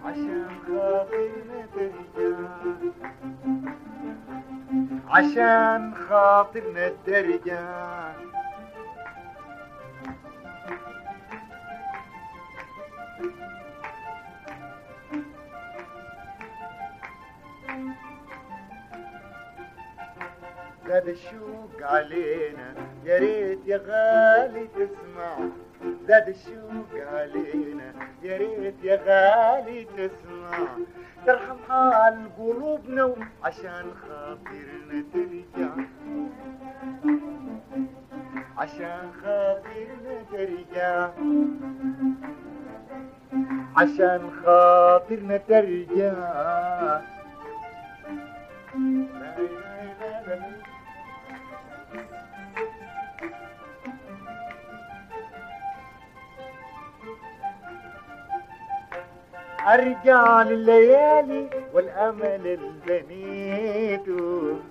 عشان خاطرنا ترجع عشان خاطرنا ترجع زاد الشوق علينا يا ريت يا غالي تسمع زاد الشوق علينا يا ريت يا غالي تسمع ترحم حال قلوبنا عشان خاطرنا ترجع عشان خاطرنا ترجع عشان خاطرنا ترجع لا لا لا لا أرجع لليالي والأمل البنيته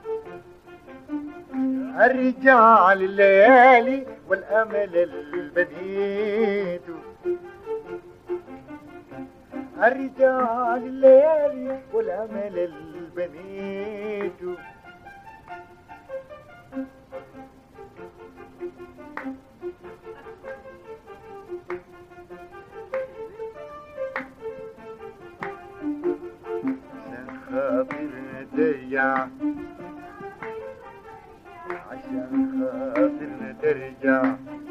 أرجع لليالي والأمل البنيته أرجع لليالي والأمل البنيته عشان خاطرنا ترجع عشان خاطرنا ترجع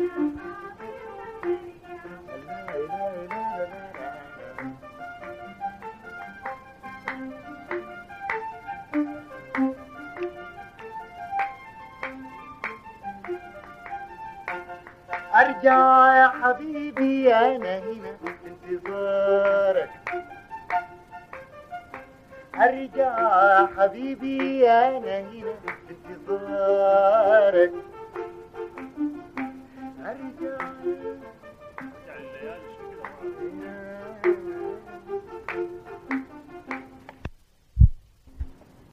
لا إله إلا الله. ارجع يا حبيبي انا هنا في انتظارك ارجع يا حبيبي انا هنا في انتظارك